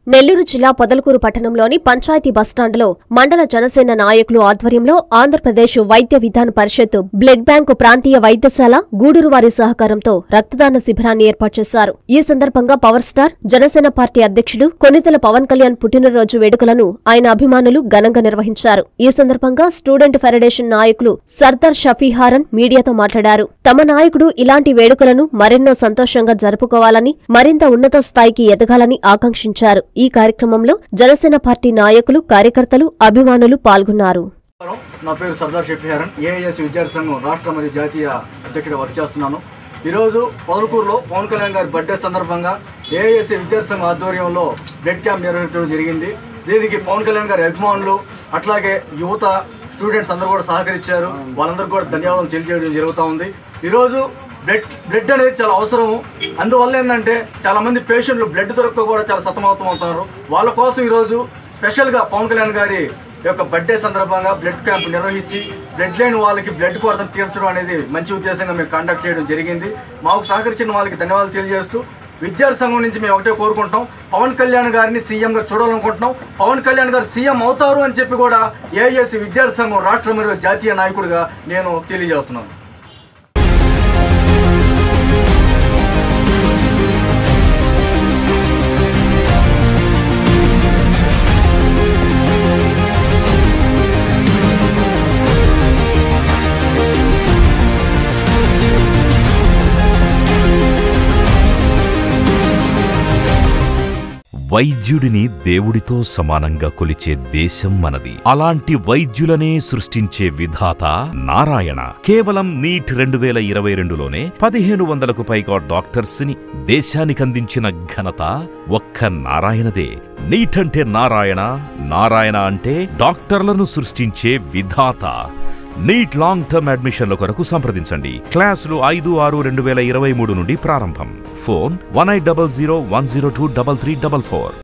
నెల్లూరు జిల్లా పొదలకూరు పట్టణంలోని పంచాయతీ బస్టాండులో మండల జనసేన నాయకులు ఆధ్వర్యంలో ఆంధ్రప్రదేశ్ వైద్య విధాన పరిషత్ బ్లడ్ బ్యాంకు ప్రాంతీయ వైద్యశాల గూడూరు వారి సహకారంతో రక్తదాన శిబిరాన్ని ఏర్పాటు చేశారు ఈ సందర్భంగా పవర్ స్టార్ జనసేన పార్టీ అధ్యక్షుడు కొనితెల పవన్ కళ్యాణ్ పుట్టినరోజు వేడుకలను ఆయన అభిమానులు ఘనంగా నిర్వహించారు ఈ సందర్భంగా స్టూడెంట్ ఫెడరేషన్ నాయకులు సర్దార్ షఫీహారన్ మీడియాతో మాట్లాడారు తమ నాయకుడు ఇలాంటి వేడుకలను మరెన్నో సంతోషంగా జరుపుకోవాలని మరింత ఉన్నత స్థాయికి ఎదగాలని ఆకాంక్షించారు ఈ కార్యక్రమంలో జనసేన పార్టీ నాయకులు కార్యకర్తలు అభిమానులు పాల్గొన్నారు నమస్కారం. నా పేరు సర్దార్ షఫీహారన్ ఏఐఎస్ విద్యార్థి సంఘం రాష్ట్ర మరియు జాతీయ అధ్యక్షుడు వర్క్ చేస్తున్నాను ఈరోజు పొదలకూరులో పవన్ కళ్యాణ్ గారి బర్త్డే సందర్భంగా ఏఐఎస్ విద్యార్థి సంఘం ఆధ్వర్యంలో బ్లడ్ క్యాంప్ నిర్వహించడం జరిగింది దీనికి పవన్ కళ్యాణ్ గారి అభిమానులు అట్లాగే యువత స్టూడెంట్స్ అందరూ కూడా సహకరించారు వాళ్ళందరూ కూడా ధన్యవాదాలు తెలియజేయడం జరుగుతూ ఉంది ఈరోజు బ్లడ్ బ్లడ్ అనేది చాలా అవసరము అందువల్ల ఏంటంటే చాలా మంది పేషెంట్లు బ్లడ్ దొరక్క కూడా చాలా సతమతం అవుతున్నారు వాళ్ళ కోసం ఈరోజు స్పెషల్గా పవన్ కళ్యాణ్ గారి యొక్క బర్త్డే సందర్భంగా బ్లడ్ క్యాంప్ నిర్వహించి బ్లడ్ లేని వాళ్ళకి బ్లడ్ కొరతను తీర్చడం అనేది మంచి ఉద్దేశంగా మేము కండక్ట్ చేయడం జరిగింది మాకు సహకరించిన వాళ్ళకి ధన్యవాదాలు తెలియజేస్తూ విద్యార్థి సంఘం నుంచి మేము ఒకటే కోరుకుంటాం పవన్ కళ్యాణ్ గారిని సీఎంగా చూడాలనుకుంటున్నాం పవన్ కళ్యాణ్ గారు సీఎం అవుతారు అని చెప్పి కూడా ఏఎస్సి విద్యార్థి సంఘం రాష్ట్ర మరియు జాతీయ నాయకుడిగా నేను తెలియజేస్తున్నాను వైద్యుడిని దేవుడితో సమానంగా కొలిచే దేశం మనది అలాంటి వైద్యులనే సృష్టించే విధాత నారాయణ కేవలం నీట్ రెండు వేల ఇరవై రెండులోనే పదిహేను వందలకు పైగా డాక్టర్స్ ని దేశానికందించిన ఘనత ఒక్క నారాయణదే నీట్ అంటే నారాయణ నారాయణ అంటే డాక్టర్లను సృష్టించే విధాత నీట్ లాంగ్ టర్మ్ అడ్మిషన్ల కొరకు సంప్రదించండి క్లాసులు ఐదు ఆరు రెండు వేల ఇరవై మూడు నుండి ప్రారంభం phone one eight double zero one zero two double three double four